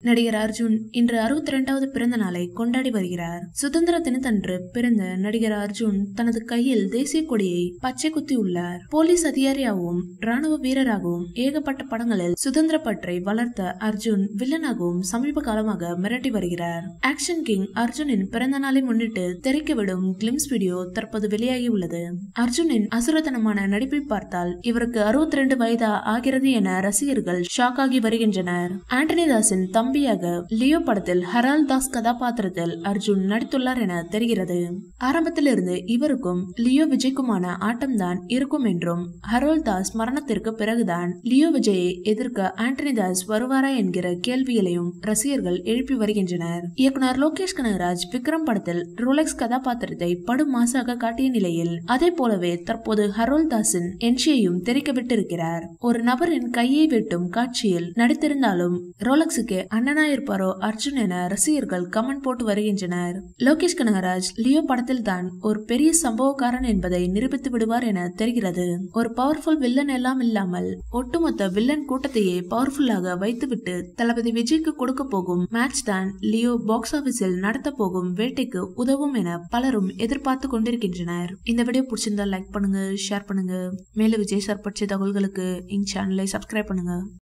நடிகர் அர்ஜுன் இன்று அறுபத்தி இரண்டாவது பிறந்த நாளை கொண்டாடி வருகிறார் சுதந்திர தினத்தன்று பிறந்த நடிகர் அர்ஜுன் தனது கையில் தேசிய கொடியை பச்சை குத்தி உள்ளார் போலீஸ் அதிகாரியாகவும் ராணுவ வீரராகவும் ஏகப்பட்ட படங்களில் சுதந்திர பற்றை வளர்த்த அர்ஜுன் வில்லனாகவும் சமீப காலமாக மிரட்டி வருகிறார் ஆக்ஷன் கிங் அர்ஜுனின் பிறந்த நாளை முன்னிட்டு திரைக்கு விடும் கிளிம்ஸ் வீடியோ தற்போது வெளியாகி உள்ளது அர்ஜுனின் அசுரத்தனமான நடிப்பை பார்த்தால் இவருக்கு அறுபத்தி ரெண்டு வயதா ஆகிறது என ரசிகர்கள் ஷாக் ஆகி வருகின்றனர் ஆண்டனி தாஸின் தம்பியாக லியோ படத்தில் ஹரால் தாஸ் கதாபாத்திரத்தில் அர்ஜுன் நடித்துள்ளார் என தெரிகிறது ஆரம்பத்திலிருந்து இவருக்கும் லியோ விஜய்க்குமான ஆட்டம்தான் இருக்கும் என்றும் ஹரோல் தாஸ் மரணத்திற்கு பிறகுதான் லியோ விஜயை எதிர்க்க ஆண்டனி தாஸ் வருவாரா என்கிற கேள்விகளையும் ரசிகர்கள் எழுப்பி வருகின்றனர் இயக்குனர் லோகேஷ் கனகராஜ் விக்ரம் படத்தில் ரோலெக்ஸ் கதாபாத்திரத்தை படு மாசாக காட்டிய நிலையில் அதே போலவே தற்போது ஹரோல் தாஸின் என்ஷியையும் தெரிக்க விட்டிருக்கிறார் ஒரு நபரின் கையை வெட்டும் காட்சியில் நடித்திருந்தாலும் ரோலக்ஸுக்கு அண்ணனாயிருப்பாரோ அர்ஜுன் என ரசிகர்கள் கமெண்ட் போட்டு வருகின்றனர் லோகேஷ் கனகராஜ் லியோ படத்தில் தான் ஒரு பெரிய சம்பவக்காரன் என்பதை நிரூபித்து விடுவார் என தெரிகிறது ஒரு பவர்ஃபுல் வில்லன் எல்லாம் இல்லாமல் ஒட்டுமொத்த வில்லன் கூட்டத்தையே பவர்ஃபுல்லாக வைத்துவிட்டு தளபதி விஜய்க்கு கொடுக்க போகும் மேட்ச் தான் லியோ பாக்ஸ் ஆபீஸில் நடத்த போகும் வேட்டைக்கு உதவும் என பலரும் எதிர்பார்த்து கொண்டிருக்கின்றனர் இந்த வீடியோ பிடிச்சிருந்தா லைக் பண்ணுங்க ஷேர் பண்ணுங்க மேலும் விஜய் சார் பற்றிய தகவல்களுக்கு எங்க சேனலை சப்ஸ்கிரைப் பண்ணுங்க